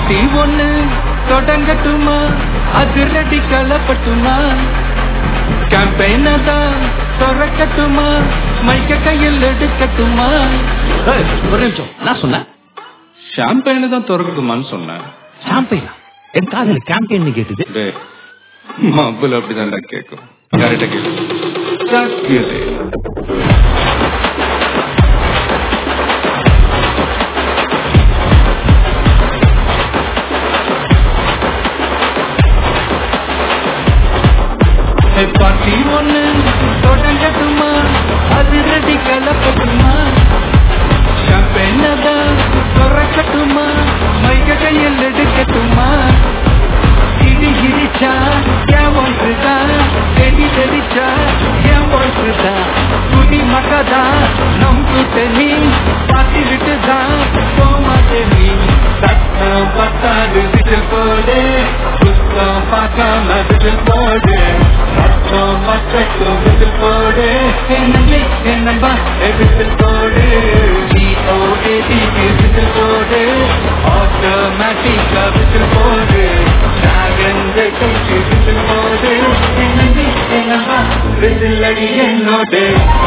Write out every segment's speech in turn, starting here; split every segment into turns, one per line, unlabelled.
party ஒண்ணு தொடங்கட்டுமா அதிரடி கலப்பட்டுமா கேம்பெயின தான் திறக்கட்டுமா மைக்க கையில் எடுக்கட்டுமா
ஏய், ஒரு நிமிஷம் நான் சொன்னேன்
ஷாம்பெயின தான் திறக்கட்டுமான்னு சொன்னேன்
ஷாம்பெயினா என் காதல கேம்பெயின் கேட்டுது
டேய் மப்புல அப்படிதான்டா கேட்கும் கரெக்டா கேளு பார்ட்டி ஒண்ணு தொடங்கட்டுமா அது ரெடி கலப்பட்டுமா ஷாம்பெயினதான் திறக்கட்டுமா மைக்க கையில் எடுக்கட்டுமா இடி இடிச்சா என் ஒன்றுதான் செடி செடிச்சா என் ஒன்றுதான் துணி மக்கதான் நம் கூட்டணி பாத்தி விட்டுதான் போமாட்டே நீ சத்தம் பத்தாது விசில் போடு புத்தம் பார்க்காம விசில் போடு சத்தம் பத்தக்கும் விசில் போடு என்னை என்னம்பா விசில் போடு ஜிஓஏடிக்கு விசில் போடு ஆட்டோமேட்டிக்கா விசில் போடு டிராகன் கைக்கு விசில் போடு என்னை என்னம்பா விசில் அடி என்னோடு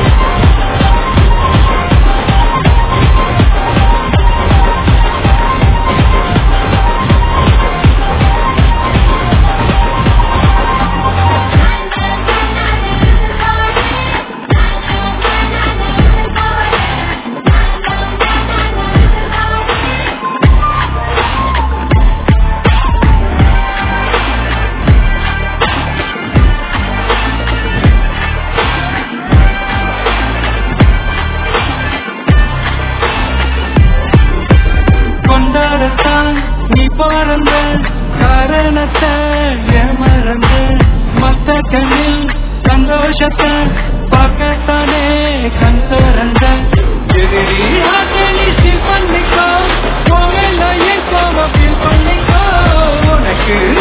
கொண்டாடத்தான் நீ பிறந்த காரணத்தை ஏமறந்த மத்த கண்ணில் சந்தோஷத்தை பார்க்கத்தானே கண் திறந்த எதிரி நீ சீல் பண்ணிக்கோ கோவில என் கோவம் ஃபீல் பண்ணிக்கோ உனக்கு